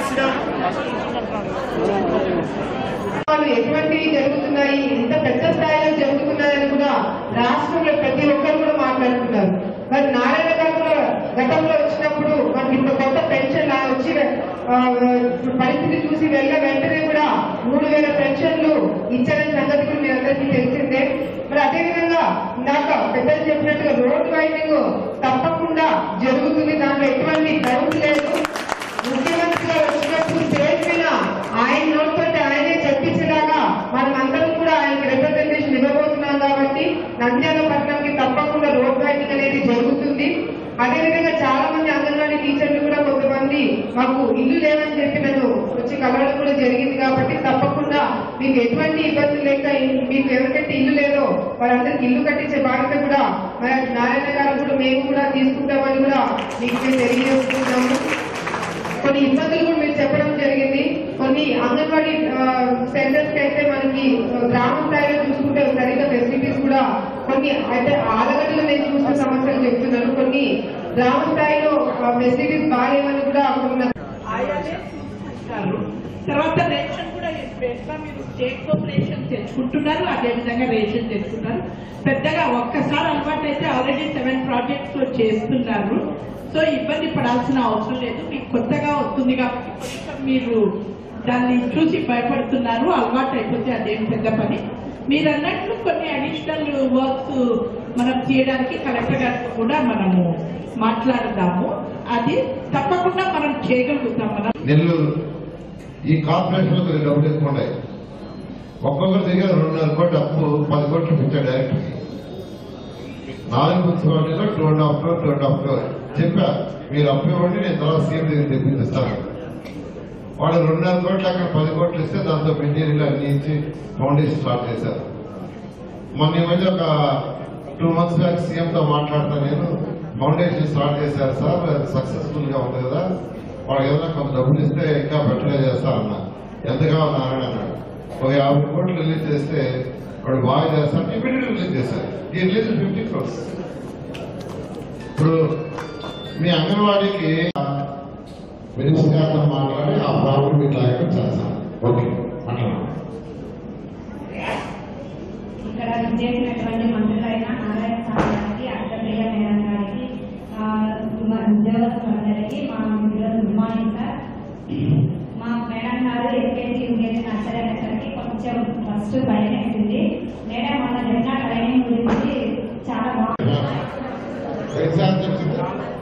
వాళ్ళు ఎటువంటివి జరుగుతున్నాయి ఎంత పెద్ద స్థాయిలో జరుగుతున్నాయని కూడా రాష్ట్రంలో ప్రతి ఒక్కరు కూడా మాట్లాడుతున్నారు మరి నారాయణ గారు కూడా గతంలో వచ్చినప్పుడు మనకి ఇప్పుడు కొత్త పెన్షన్ లా వచ్చి ఆ, ఇప్పుడు పరిస్థితి చూసి వెళ్ళ వెంటనే కూడా మూడు వేల పెన్షన్లు ఇచ్చారని సంగతి కూడా మీ అందరికీ తెలిసిందే మరి అదేవిధంగా ఇందాక పెద్దలు చెప్పినట్టుగా రోడ్ వైండింగ్ తప్పకుండా జరుగుతుంది దాంట్లో ఎటువంటి డౌట్ లేదు ముఖ్యమంత్రి గారు వచ్చినప్పుడు స్టేజ్ మీద ఆయన నోటితో ఆయనే చెప్పించేలాగా మనం అందరం కూడా ఆయనకి రిప్రజెంటేషన్ ఇవ్వబోతున్నాం కాబట్టి నంద్యాల పట్టణంకి తప్పకుండా రోడ్ వైండింగ్ అనేది జరుగుతుంది అదేవిధంగా చాలా మంది అంగన్వాడీ టీచర్లు కూడా కొంతమంది మాకు ఇల్లు లేవని చెప్పి నన్ను వచ్చి కలవడం కూడా జరిగింది కాబట్టి తప్పకుండా మీకు ఎటువంటి ఇబ్బంది లేక ఇ- మీకు ఎవరికైతే ఇల్లు లేదో వాళ్ళందరికీ ఇల్లు కట్టించే బాధ్యత కూడా మన నారాయణ గారు కూడా మేము కూడా తీసుకుంటామని కూడా మీకు మేము తెలియజేస్తున్నాము కొన్ని ఇబ్బందులు కూడా మీరు చెప్పడం జరిగింది కొన్ని అంగన్వాడీ సెంటర్స్ కి అయితే మనకి ఆ, గ్రామ స్థాయిలో చూసుకుంటే సరిగ్గా ఫెసిలిటీస్ కూడా కొన్ని అయితే ఆలగడ్డలో నేను చూసిన సమస్యలు చెప్తున్నాను కొన్ని గ్రామ స్థాయిలో ఫెసిలిటీస్ బాగాలేవని కూడా కొన్ని ఆయాలే చూసుకుంటారు తర్వాత రేషన్ కూడా ఎట్లా మీరు స్టేట్ రేషన్ తెచ్చుకుంటున్నారు అదేవిధంగా రేషన్ తెచ్చుకుంటారు పెద్దగా ఒక్కసారి అలవాటు అయితే ఆల్రెడీ సెవెన్ ప్రాజెక్ట్స్ లో చేస్తున్నారు సో ఇబ్బంది పడాల్సిన అవసరం లేదు మీకు కొత్తగా వస్తుంది కాబట్టి కొంచెం మీరు దాన్ని చూసి భయపడుతున్నారు అలవాటు అయిపోతే అదేం పెద్ద పని మీరు అన్నట్లు కొన్ని అడిషనల్ వర్క్స్ మనం చేయడానికి కలెక్టర్ గారితో కూడా మనము మాట్లాడదాము అది తప్పకుండా మనం చేయగలుగుతాం మనం నెల్లూరు ఈ కార్పొరేషన్ కొద్దిగా డబ్బులు ఎక్కువ ఉన్నాయి ఒక్కొక్కరి దగ్గర రెండున్నర కోట్లు అప్పు పది కోట్లు పెట్టాడు డైరెక్ట్ నాలుగు మున్సిపాలిటీలో two and half crore two and half crore చెప్పా మీరు అప్పు ఇవ్వండి నేను తర్వాత సీఎం దగ్గర తెప్పిస్తాను వాళ్ళు రెండున్నర కోట్లు అక్కడ పది కోట్లు ఇస్తే దాంతో మెటీరియల్ అన్ని ఇచ్చి ఫౌండేషన్ స్టార్ట్ చేశారు మొన్న ఈ మధ్య ఒక టూ మంత్స్ బ్యాక్ సీఎం తో మాట్లాడతా నేను ఫౌండేషన్ స్టార్ట్ చేశారు సార్ సక్సెస్ఫుల్ గా ఉంది కదా వాళ్ళు ఏదైనా కొంత డబ్బులు ఇస్తే ఇంకా బెటర్గా చేస్తారన్న ఎంత కావాలి నారాయణ అన్నాడు ఒక యాభై కోట్లు రిలీజ్ చేస్తే వాడు బాగా చేస్తాను ఇమీడియట్ రిలీజ్ చేశారు ఈ రిలీజ్ ఫిఫ్టీ క్రోర్స్ ఇప్పుడు మీ అంగన్వాడీకి మినిస్టర్ గారితో మాట్లాడి ఆ ప్రాబ్లం ఇట్లా చేస్తాను ఓకే మాట్లాడండి ఇక్కడ విజయించినటువంటి మంత్రులైన నారాయణ స్వామి గారికి అర్థప్రియ మేడం గారికి ఆ, మా ఉద్యోగస్తులందరికీ మా మిత్రులు గుడ్ మార్నింగ్ సార్ మా మేడం గారు ఎల్కేజీ యూకేజీ నర్సరీ అనేసరికి కొంచెం ఫస్ట్ భయం వేసింది మేడం మన చెప్పిన ట్రైనింగ్ గురించి చాలా బాగుంది ఎగ్జామ్ చెప్తుంది